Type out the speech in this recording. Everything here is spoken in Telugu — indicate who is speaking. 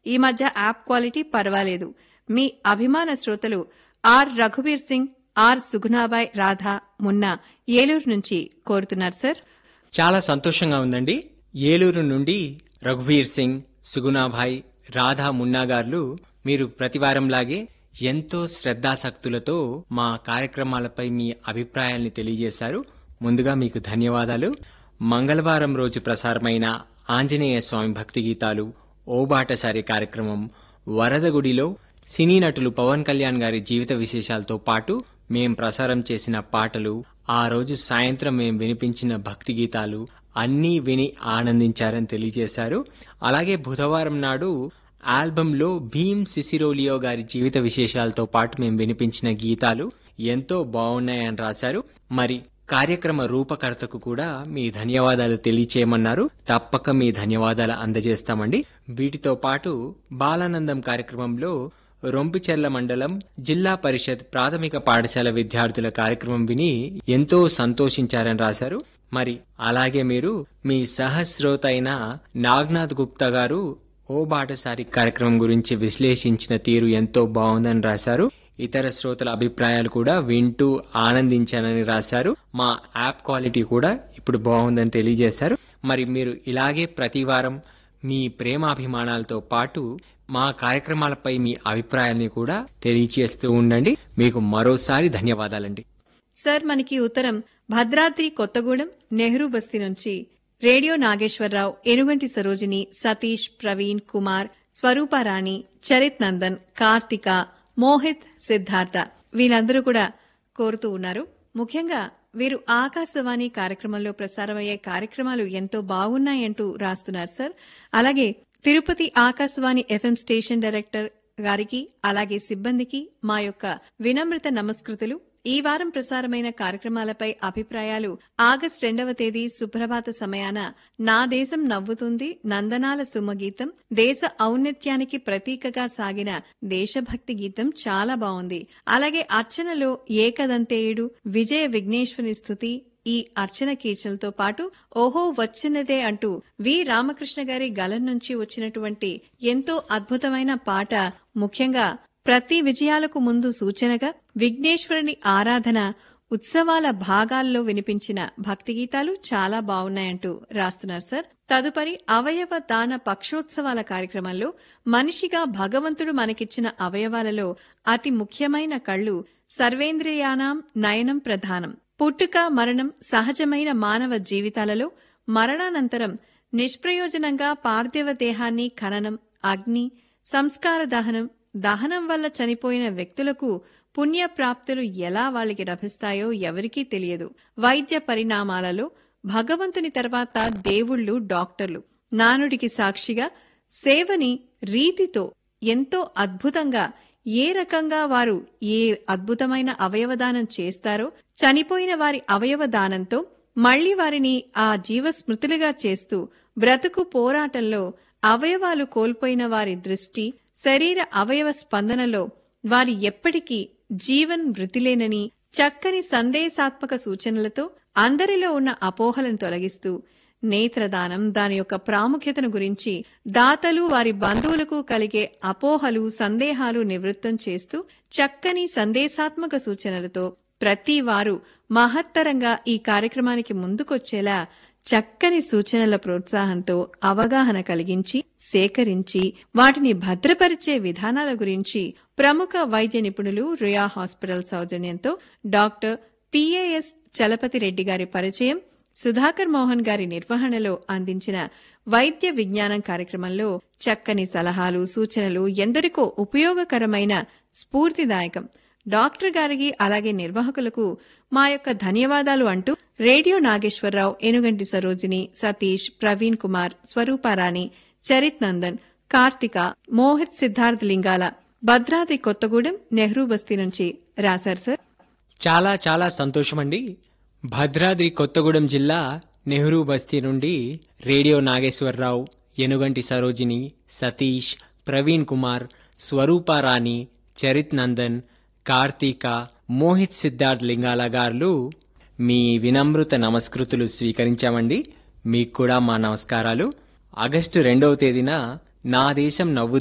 Speaker 1: ఈ మధ్య యాప్ క్వాలిటీ పర్వాలేదు మీ అభిమాన శ్రోతలు ఆర్ రఘువీర్ సింగ్ ఆర్ సుగుణాబాయ్ రాధా మున్నా ఏలూరు నుంచి కోరుతున్నారు సార్
Speaker 2: చాలా సంతోషంగా ఉందండి ఏలూరు నుండి రఘువీర్ సింగ్ సుగుణాభాయ్ రాధా మున్నా గారు మీరు ప్రతివారంలాగే ఎంతో శ్రద్ధాసక్తులతో మా కార్యక్రమాలపై మీ అభిప్రాయాల్ని తెలియజేశారు ముందుగా మీకు ధన్యవాదాలు మంగళవారం రోజు ప్రసారమైన ఆంజనేయ స్వామి భక్తి గీతాలు ఓబాటసారి కార్యక్రమం వరదగుడిలో సినీ నటులు పవన్ కళ్యాణ్ గారి జీవిత విశేషాలతో పాటు మేం ప్రసారం చేసిన పాటలు ఆ రోజు సాయంత్రం మేం వినిపించిన భక్తి గీతాలు అన్నీ విని ఆనందించారని తెలియజేశారు అలాగే బుధవారం నాడు ఆల్బంలో భీమ్ సిసిరోలియో గారి జీవిత విశేషాలతో పాటు మేము వినిపించిన గీతాలు ఎంతో బాగున్నాయని రాశారు మరి కార్యక్రమ రూపకర్తకు కూడా మీ ధన్యవాదాలు తెలియచేయమన్నారు తప్పక మీ ధన్యవాదాలు అందజేస్తామండి వీటితో పాటు బాలానందం కార్యక్రమంలో రొంపిచెర్ల మండలం జిల్లా పరిషత్ ప్రాథమిక పాఠశాల విద్యార్థుల కార్యక్రమం విని ఎంతో సంతోషించారని రాశారు మరి అలాగే మీరు మీ సహస్రోత అయిన నాగ్నాథ్ గుప్తా గారు ఓ బాటసారి కార్యక్రమం గురించి విశ్లేషించిన తీరు ఎంతో బాగుందని రాశారు ఇతర శ్రోతల అభిప్రాయాలు కూడా వింటూ ఆనందించానని రాశారు మా యాప్ క్వాలిటీ కూడా ఇప్పుడు బాగుందని తెలియజేశారు మరి మీరు ఇలాగే ప్రతి వారం మీ ప్రేమాభిమానాలతో పాటు మా కార్యక్రమాలపై మీ అభిప్రాయాల్ని కూడా తెలియచేస్తూ ఉండండి మీకు మరోసారి ధన్యవాదాలండి
Speaker 1: సార్ మనకి ఉత్తరం భద్రాద్రి కొత్తగూడెం నెహ్రూ బస్తీ నుంచి రేడియో నాగేశ్వరరావు ఎనుగంటి సరోజిని సతీష్ ప్రవీణ్ కుమార్ స్వరూపారాణి చరిత్ నందన్ కార్తిక మోహిత్ సిద్ధార్థ వీళ్ళందరూ కూడా కోరుతూ ఉన్నారు ముఖ్యంగా వీరు ఆకాశవాణి కార్యక్రమంలో ప్రసారమయ్యే కార్యక్రమాలు ఎంతో బాగున్నాయంటూ రాస్తున్నారు సార్ అలాగే Tirupati Akashvani FM station director గారికి అలాగే సిబ్బందికి మా యొక్క వినమ్రత నమస్కృతులు ఈ వారం ప్రసారమైన కార్యక్రమాలపై అభిప్రాయాలు ఆగస్టు రెండవ తేదీ సుప్రభాత సమయాన నా దేశం నవ్వుతుంది నందనాల సుమగీతం దేశ ఔన్నత్యానికి ప్రతీకగా సాగిన దేశభక్తి గీతం చాలా బాగుంది అలాగే అర్చనలో ఏకదంతేయుడు విజయ విఘ్నేశ్వరి స్థుతి ఈ అర్చన కీర్చనలతో పాటు ఓహో వచ్చినదే అంటూ వి రామకృష్ణ గారి గలం నుంచి వచ్చినటువంటి ఎంతో అద్భుతమైన పాట ముఖ్యంగా ప్రతి విజయాలకు ముందు సూచనగా విఘ్నేశ్వరుని ఆరాధన ఉత్సవాల భాగాల్లో వినిపించిన భక్తి గీతాలు చాలా బాగున్నాయంటూ రాస్తున్నారు సార్ తదుపరి అవయవ దాన పక్షోత్సవాల కార్యక్రమంలో మనిషిగా భగవంతుడు మనకిచ్చిన అవయవాలలో అతి ముఖ్యమైన కళ్ళు సర్వేంద్రియానాం నయనం ప్రధానం పుట్టుక మరణం సహజమైన మానవ జీవితాలలో మరణానంతరం నిష్ప్రయోజనంగా పార్థివ దేహాన్ని ఖననం అగ్ని సంస్కార దహనం దహనం వల్ల చనిపోయిన వ్యక్తులకు పుణ్యప్రాప్తులు ఎలా వాళ్ళకి లభిస్తాయో ఎవరికీ తెలియదు వైద్య పరిణామాలలో భగవంతుని తర్వాత దేవుళ్ళు డాక్టర్లు నానుడికి సాక్షిగా సేవని రీతితో ఎంతో అద్భుతంగా ఏ రకంగా వారు ఏ అద్భుతమైన అవయవదానం చేస్తారో చనిపోయిన వారి అవయవదానంతో మళ్లీ వారిని ఆ జీవస్మృతులుగా చేస్తూ బ్రతుకు పోరాటంలో అవయవాలు కోల్పోయిన వారి దృష్టి శరీర అవయవ స్పందనలో వారి ఎప్పటికీ జీవన్ వృతిలేనని చక్కని సందేశాత్మక సూచనలతో అందరిలో ఉన్న అపోహలను తొలగిస్తూ నేత్రదానం దాని యొక్క ప్రాముఖ్యతను గురించి దాతలు వారి బంధువులకు కలిగే అపోహలు సందేహాలు నివృత్తం చేస్తూ చక్కని సందేశాత్మక సూచనలతో ప్రతి వారు మహత్తరంగా ఈ కార్యక్రమానికి ముందుకొచ్చేలా చక్కని సూచనల ప్రోత్సాహంతో అవగాహన కలిగించి సేకరించి వాటిని భద్రపరిచే విధానాల గురించి ప్రముఖ వైద్య నిపుణులు రుయా హాస్పిటల్ సౌజన్యంతో డాక్టర్ పిఏఎస్ చలపతి రెడ్డి గారి పరిచయం సుధాకర్ మోహన్ గారి నిర్వహణలో అందించిన వైద్య విజ్ఞానం కార్యక్రమంలో చక్కని సలహాలు సూచనలు ఎందరికో ఉపయోగకరమైన స్ఫూర్తిదాయకం డాక్టర్ గారికి అలాగే నిర్వాహకులకు మా యొక్క ధన్యవాదాలు అంటూ రేడియో నాగేశ్వరరావు ఎనుగంటి సరోజిని సతీష్ ప్రవీణ్ కుమార్ స్వరూపారాణి చరిత్ నందన్ కార్తిక మోహిత్ సిద్ధార్థ్ లింగాల భద్రాద్రి కొత్తగూడెం నెహ్రూ బస్తీ నుంచి రాశారు సార్
Speaker 2: చాలా చాలా సంతోషమండి భద్రాద్రి కొత్తగూడెం జిల్లా నెహ్రూ బస్తీ నుండి రేడియో నాగేశ్వరరావు ఎనుగంటి సరోజిని సతీష్ ప్రవీణ్ కుమార్ స్వరూపారాణి చరిత్ నందన్ కార్తీక మోహిత్ సిద్ధార్థ్ లింగాల గారు మీ వినమ్రత నమస్కృతులు స్వీకరించామండి మీకు కూడా మా నమస్కారాలు ఆగస్టు రెండవ తేదీన నా దేశం నవ్వు